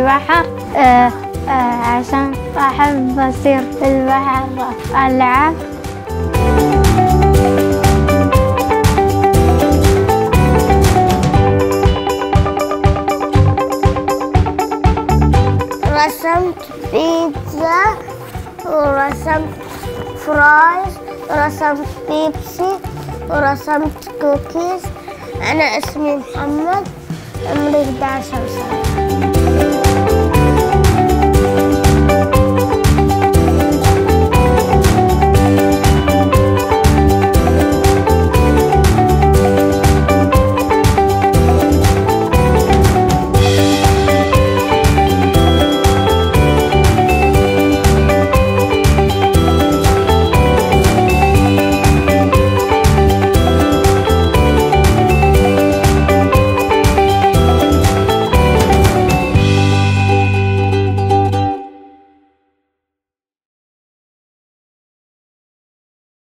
البحر آه، آه، عشان أحب أصير في البحر ألعب رسمت بيتزا ورسمت فرايز ورسمت بيبسي ورسمت كوكيز أنا اسمي محمد عمري 11 سنة